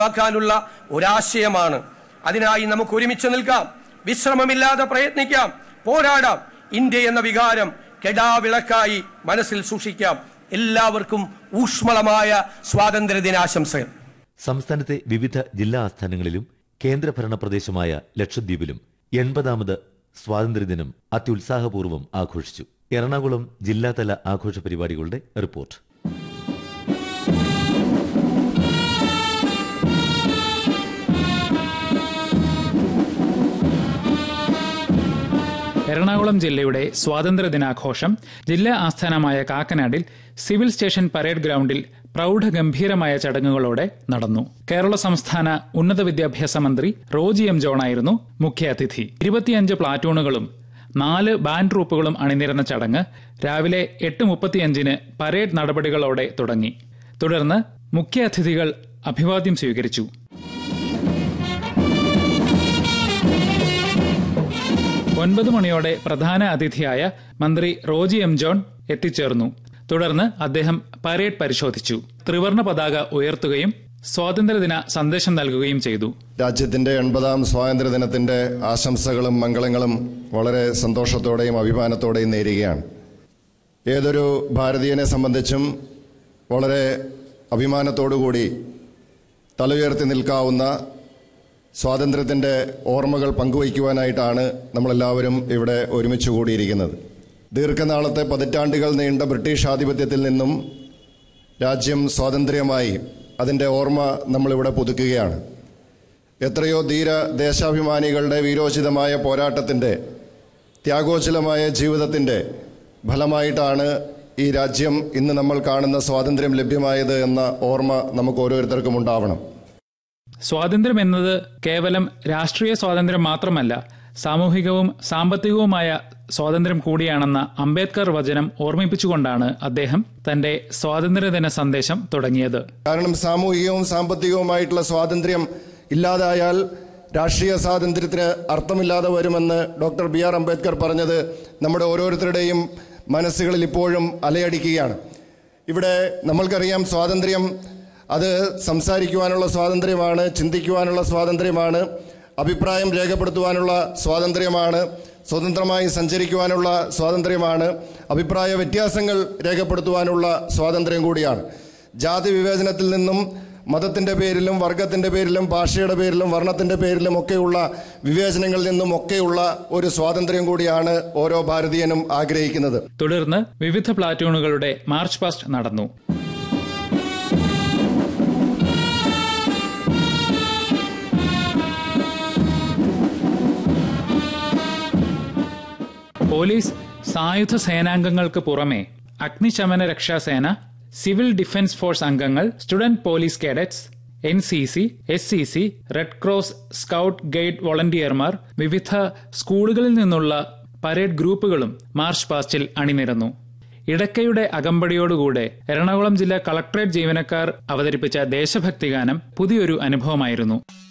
ആക്കാനുള്ള ഒരാശയമാണ് അതിനായി നമുക്ക് ഒരുമിച്ച് നിൽക്കാം വിശ്രമമില്ലാതെ പ്രയത്നിക്കാം പോരാടാം ഇന്ത്യ എന്ന വികാരം കെടാവിളക്കായി മനസ്സിൽ സൂക്ഷിക്കാം എല്ലാവർക്കും ഊഷ്മളമായ സ്വാതന്ത്ര്യ ദിനാശംസകൾ സംസ്ഥാനത്തെ വിവിധ ജില്ലാ ആസ്ഥാനങ്ങളിലും കേന്ദ്രഭരണ പ്രദേശമായ ലക്ഷദ്വീപിലും എൺപതാമത് സ്വാതന്ത്ര്യദിനം അത്യുത്സാഹപൂർവ്വം ആഘോഷിച്ചു എറണാകുളം ജില്ലാതല ആഘോഷ പരിപാടികളുടെ റിപ്പോർട്ട് എറണാകുളം ജില്ലയുടെ സ്വാതന്ത്ര്യ ദിനാഘോഷം ജില്ലാ ആസ്ഥാനമായ കാക്കനാടിൽ സിവിൽ സ്റ്റേഷൻ പരേഡ് ഗ്രൗണ്ടിൽ പ്രൗഢഗംഭീരമായ ചടങ്ങുകളോടെ നടന്നു കേരള സംസ്ഥാന ഉന്നത വിദ്യാഭ്യാസ മന്ത്രി റോജി എം ജോണായിരുന്നു മുഖ്യാതിഥി ഇരുപത്തിയഞ്ച് പ്ലാറ്റൂണുകളും നാല് ബാൻഡ് ട്രൂപ്പുകളും അണിനിരന്ന ചടങ്ങ് രാവിലെ എട്ട് മുപ്പത്തിയഞ്ചിന് പരേഡ് നടപടികളോടെ തുടങ്ങി തുടർന്ന് മുഖ്യാതിഥികൾ അഭിവാദ്യം സ്വീകരിച്ചു ഒൻപത് മണിയോടെ പ്രധാന അതിഥിയായ മന്ത്രി റോജി എം ജോൺ എത്തിച്ചേർന്നു തുടർന്ന് അദ്ദേഹം പരേഡ് പരിശോധിച്ചു ത്രിവർണ പതാക ഉയർത്തുകയും സ്വാതന്ത്ര്യദിന സന്ദേശം നൽകുകയും ചെയ്തു രാജ്യത്തിന്റെ എൺപതാം സ്വാതന്ത്ര്യദിനത്തിന്റെ ആശംസകളും മംഗളങ്ങളും വളരെ സന്തോഷത്തോടെയും അഭിമാനത്തോടെയും നേരുകയാണ് ഏതൊരു ഭാരതീയനെ സംബന്ധിച്ചും വളരെ അഭിമാനത്തോടുകൂടി തല ഉയർത്തി നിൽക്കാവുന്ന സ്വാതന്ത്ര്യത്തിൻ്റെ ഓർമ്മകൾ പങ്കുവയ്ക്കുവാനായിട്ടാണ് നമ്മളെല്ലാവരും ഇവിടെ ഒരുമിച്ച് കൂടിയിരിക്കുന്നത് ദീർഘനാളത്തെ പതിറ്റാണ്ടുകൾ നീണ്ട ബ്രിട്ടീഷ് ആധിപത്യത്തിൽ നിന്നും രാജ്യം സ്വാതന്ത്ര്യമായി അതിൻ്റെ ഓർമ്മ നമ്മളിവിടെ പുതുക്കുകയാണ് എത്രയോ ധീര ദേശാഭിമാനികളുടെ വീരോചിതമായ പോരാട്ടത്തിൻ്റെ ത്യാഗോചലമായ ജീവിതത്തിൻ്റെ ഫലമായിട്ടാണ് ഈ രാജ്യം ഇന്ന് നമ്മൾ കാണുന്ന സ്വാതന്ത്ര്യം ലഭ്യമായത് എന്ന ഓർമ്മ നമുക്ക് ഓരോരുത്തർക്കും ഉണ്ടാവണം സ്വാതന്ത്ര്യം എന്നത് കേവലം രാഷ്ട്രീയ സ്വാതന്ത്ര്യം മാത്രമല്ല സാമൂഹികവും സാമ്പത്തികവുമായ സ്വാതന്ത്ര്യം കൂടിയാണെന്ന അംബേദ്കർ വചനം ഓർമ്മിപ്പിച്ചുകൊണ്ടാണ് അദ്ദേഹം തന്റെ സ്വാതന്ത്ര്യദിന സന്ദേശം തുടങ്ങിയത് കാരണം സാമൂഹികവും സാമ്പത്തികവുമായിട്ടുള്ള സ്വാതന്ത്ര്യം ഇല്ലാതായാൽ രാഷ്ട്രീയ സ്വാതന്ത്ര്യത്തിന് അർത്ഥമില്ലാതെ വരുമെന്ന് ഡോക്ടർ ബി ആർ അംബേദ്കർ പറഞ്ഞത് നമ്മുടെ ഓരോരുത്തരുടെയും മനസ്സുകളിൽ ഇപ്പോഴും അലയടിക്കുകയാണ് ഇവിടെ നമ്മൾക്കറിയാം സ്വാതന്ത്ര്യം അത് സംസാരിക്കുവാനുള്ള സ്വാതന്ത്ര്യമാണ് ചിന്തിക്കുവാനുള്ള സ്വാതന്ത്ര്യമാണ് അഭിപ്രായം രേഖപ്പെടുത്തുവാനുള്ള സ്വാതന്ത്ര്യമാണ് സ്വതന്ത്രമായി സഞ്ചരിക്കുവാനുള്ള സ്വാതന്ത്ര്യമാണ് അഭിപ്രായ വ്യത്യാസങ്ങൾ രേഖപ്പെടുത്തുവാനുള്ള സ്വാതന്ത്ര്യം കൂടിയാണ് ജാതി വിവേചനത്തിൽ നിന്നും മതത്തിൻ്റെ പേരിലും വർഗത്തിൻ്റെ പേരിലും ഭാഷയുടെ പേരിലും വർണ്ണത്തിൻ്റെ പേരിലും ഒക്കെയുള്ള വിവേചനങ്ങളിൽ നിന്നും ഒക്കെയുള്ള ഒരു സ്വാതന്ത്ര്യം കൂടിയാണ് ഓരോ ഭാരതീയനും ആഗ്രഹിക്കുന്നത് തുടർന്ന് വിവിധ പ്ലാറ്റൂണുകളുടെ മാർച്ച് പാസ്റ്റ് നടന്നു പോലീസ് സായുധ സേനാംഗങ്ങൾക്ക് പുറമെ അഗ്നിശമന രക്ഷാസേന സിവിൽ ഡിഫൻസ് ഫോഴ്സ് അംഗങ്ങൾ student police cadets N C C S C C red cross scout guide വോളണ്ടിയർമാർ വിവിധ സ്കൂളുകളിൽ നിന്നുള്ള പരേഡ് ഗ്രൂപ്പുകളും മാർച്ച് പാസ്റ്റിൽ അണിനിരന്നു ഇടക്കയുടെ അകമ്പടിയോടുകൂടെ എറണാകുളം ജില്ലാ കളക്ടറേറ്റ് ജീവനക്കാർ അവതരിപ്പിച്ച ദേശഭക്തി ഗാനം പുതിയൊരു അനുഭവമായിരുന്നു